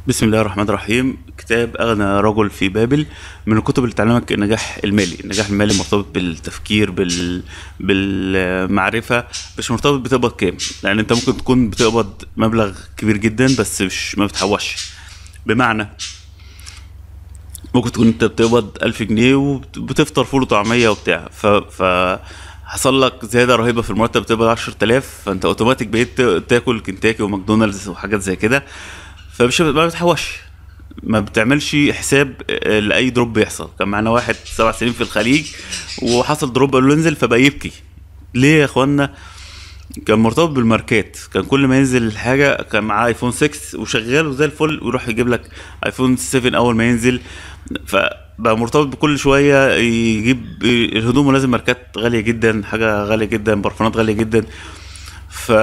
بسم الله الرحمن الرحيم كتاب أغنى رجل في بابل من الكتب اللي تعلمك النجاح المالي النجاح المالي مرتبط بالتفكير بال... بالمعرفة مش مرتبط بتقبض كام لأن أنت ممكن تكون بتقبض مبلغ كبير جدا بس مش ما بتحوش بمعنى ممكن تكون أنت بتقبض ألف جنيه وبتفطر فول وطعمية وبتاع ف... ف... حصل لك زيادة رهيبة في المرتب بتقبض 10000 فأنت أوتوماتيك بقيت تاكل كنتاكي وماكدونالدز وحاجات زي كده فمش ما بتحوش ما بتعملش حساب آه، لاي دروب بيحصل كان معانا واحد سبع سنين في الخليج وحصل دروب قالوا له انزل فبقى يبكي ليه يا اخوانا كان مرتبط بالماركات كان كل ما ينزل الحاجه كان معاه ايفون 6 وشغال وزي الفل ويروح يجيب لك ايفون 7 اول ما ينزل فبقى مرتبط بكل شويه يجيب الهدوم لازم ماركات غاليه جدا حاجه غاليه جدا برفانات غاليه جدا ف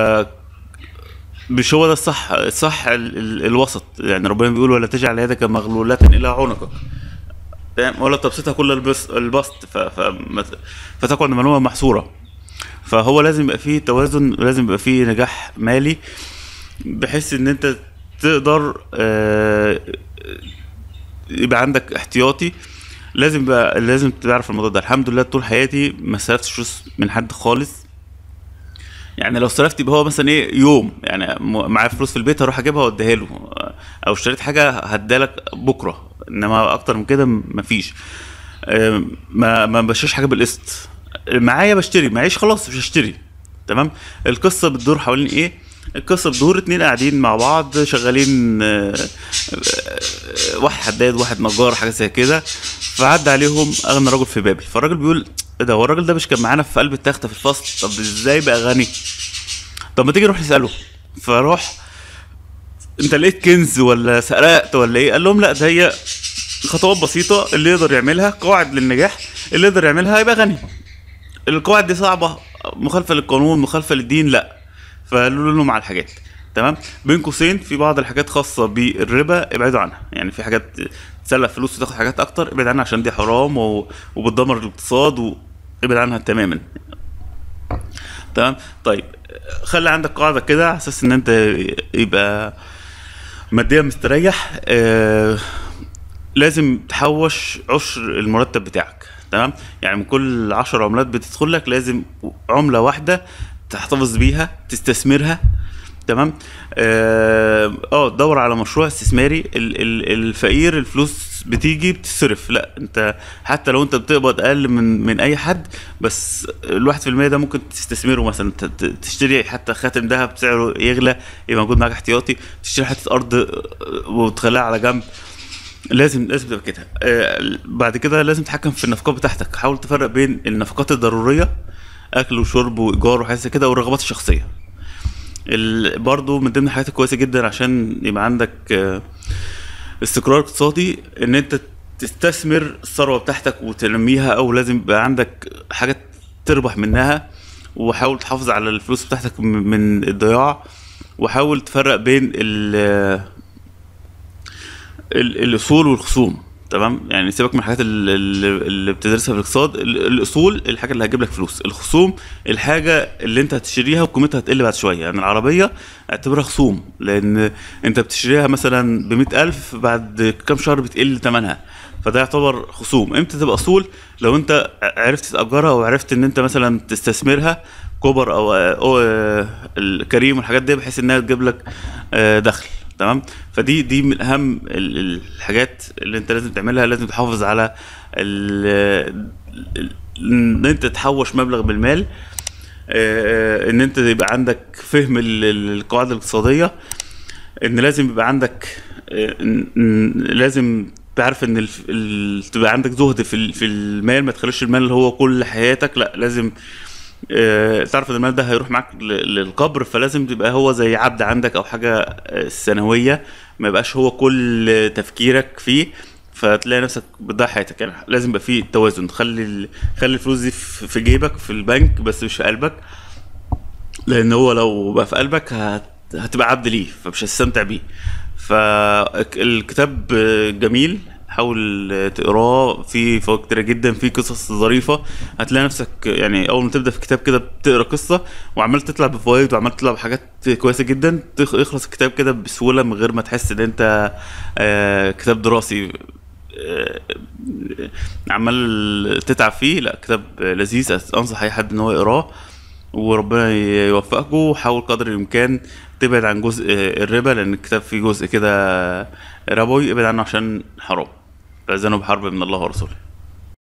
مش هو ده الصح الصح ال ال الوسط يعني ربنا بيقول ولا تجعل يدك مغلولة إلى عنقك تمام ولا تبسطها كل البس البسط ف- فما- فتقعد المعلومة محصورة فهو لازم يبقى فيه توازن لازم يبقى فيه نجاح مالي بحيث ان انت تقدر آه، يبقى عندك احتياطي لازم بقى لازم تعرف الموضوع ده الحمد لله طول حياتي ما استلفتش فلوس من حد خالص يعني لو صرفت يبقى هو مثلا ايه يوم يعني م- معايا فلوس في البيت هروح اجيبها واديها له او اشتريت حاجه هديها لك بكره انما اكتر من كده م- مفيش أم، ما ما بشتريش حاجه بالقسط معايا بشتري معيش خلاص مش هشتري تمام القصه بتدور حوالين ايه القصه بتدور اتنين قاعدين مع بعض شغالين آه، آه، واحد حداد واحد نجار حاجه زي كده فعدى عليهم اغنى رجل في بابل فالراجل بيقول ايه ده هو الراجل ده مش كان معانا في قلب التخته في الفصل طب ازاي بقى غني طب ما تيجي نروح نساله فروح انت لقيت كنز ولا سرقت ولا ايه قال لهم لا ده هي خطوات بسيطه اللي يقدر يعملها قواعد للنجاح اللي يقدر يعملها يبقى غني القواعد دي صعبه مخالفه للقانون مخالفه للدين لا فقالوا لهم على الحاجات تمام بين قوسين في بعض الحاجات خاصه بالربا ابعدوا عنها يعني في حاجات تسلف فلوس وتاخد حاجات اكتر ابعد عنها عشان دي حرام و... وبتدمر الاقتصاد وابعد عنها تماما تمام طيب خلي عندك قاعده كده على اساس ان انت يبقى ماديا مستريح آه لازم تحوش عشر المرتب بتاعك تمام يعني من كل عشر عملات بتدخل لك لازم عملة واحدة تحتفظ بيها تستثمرها تمام اه آه، دور على مشروع استثماري ال- ال- الفقير الفلوس بتيجي بتصرف لا انت حتى لو انت بتقبض اقل من من اي حد بس الواحد في المية ده ممكن تستثمره مثلا ت- ت- تشتري حتى خاتم ذهب سعره يغلى يبقى موجود معاك احتياطي تشتري حته ارض آه، وتخليها على جنب لازم لازم تبقى كده آه، بعد كده لازم تتحكم في النفقات بتاعتك حاول تفرق بين النفقات الضروريه اكل وشرب وايجار وحاجات زي كده والرغبات الشخصيه ال... برضو من ضمن الحاجات الكويسه جدا عشان يبقى عندك آه، استقرار اقتصادي ان انت تستثمر الثروه بتاعتك وتنميها او لازم يبقى عندك حاجات تربح منها وحاول تحافظ على الفلوس بتاعتك م- من الضياع وحاول تفرق بين ال ال- الاصول والخصوم تمام يعني سيبك من الحاجات ال- ال- اللي بتدرسها في الاقتصاد ال- الاصول الحاجه اللي هتجيب لك فلوس الخصوم الحاجه اللي انت هتشتريها وقيمتها هتقل بعد شويه يعني العربيه اعتبرها خصوم لان انت بتشتريها مثلا ب ألف بعد كام شهر بتقل ثمنها فده يعتبر خصوم امتى تبقى اصول لو انت عرفت تاجرها وعرفت ان انت مثلا تستثمرها كوبر او, أو الكريم والحاجات دي بحيث انها تجيب لك آه، دخل تمام فدي دي من اهم ال- الحاجات اللي انت لازم تعملها لازم تحافظ على ال- ال- ان انت تحوش مبلغ بالمال آه، ان انت يبقى عندك فهم ال- ال- القواعد الاقتصاديه ان لازم يبقى عندك آه، إن- إن لازم تعرف ان الف- ال- تبقى عندك زهد في ال- في المال ما تخليش المال اللي هو كل حياتك لا لازم آه، تعرف ان المال ده هيروح معاك ل- للقبر فلازم تبقى هو زي عبد عندك او حاجه آه، سنويه ما يبقاش هو كل تفكيرك فيه فتلاقي نفسك بتضيع حياتك يعني لازم يبقى فيه توازن خلي ال- خلي الفلوس دي في في جيبك في البنك بس مش في قلبك لان هو لو بقى في قلبك هت... هتبقى عبد ليه فمش هتستمتع بيه فالكتاب جميل حاول تقراه في فوائد كتيرة جدا في قصص ظريفة هتلاقي نفسك يعني أول ما تبدأ في كتاب كده بتقرا قصة وعمال تطلع بفوائد وعمال تطلع بحاجات كويسة جدا تخ- يخلص الكتاب كده بسهولة من غير ما تحس إن أنت آه، كتاب دراسي آه، عمال تتعب فيه لا كتاب لذيذ أنصح أي حد إن هو يقراه وربنا يوفقكم وحاول قدر الامكان تبعد عن جزء الربا لان الكتاب فيه جزء كده ربوي ابعد عنه عشان حرام فاذنوا بحرب من الله ورسوله